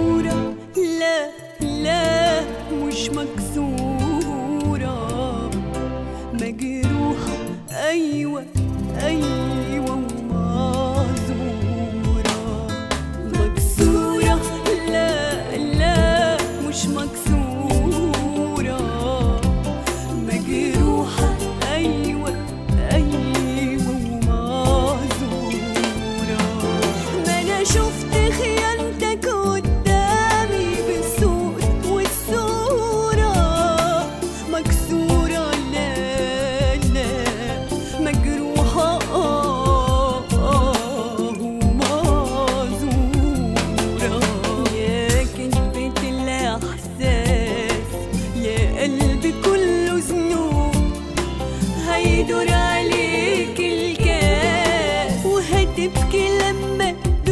مكسورة لا لا مش مكسورة مجروحة أيوة أيوة ومعذورة مكسورة لا لا مش مكسورة مجروحة أيوة أيوة ومعذورة ما أنا شفت خيانتك قدامي بالصوت والصورة مكسورة لا لا مجروحة آه آه ومعذورة يا كذبة الإحساس يا قلبي كله ذنوب هيدور عليك الكاس وهتبكي لما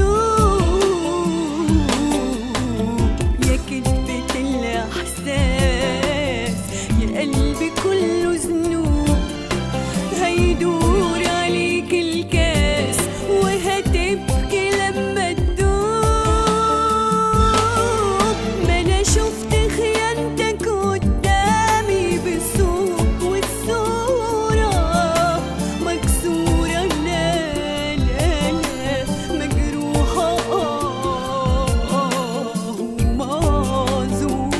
تدوب يا كذبة الإحساس يا قلبي كله ذنوب هيدور عليك الكاس وهتبكي لما تدوب ما انا شفت خيانتك قدامي بالصوت والصورة مكسورة لا لا لا مجروحة آه آه ومعذورة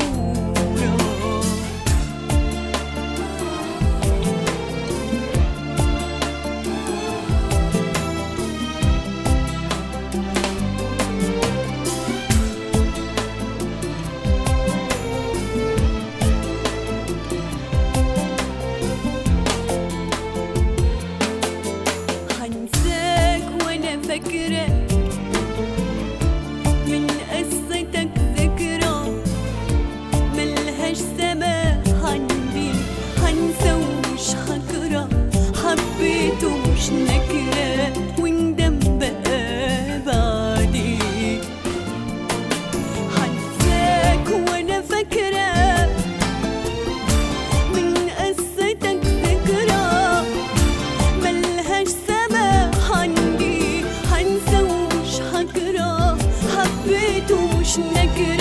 هنساك وانا فاكرة من قصتك ذكرى ملهاش سماح عندي هنسى ومش هكره حبيته مش نكرة وندم بقى بعدين هنساك وانا فاكره من قصتك ذكرى ملهاش سماح عندي هنسى ومش هكره حبيته مش نكرة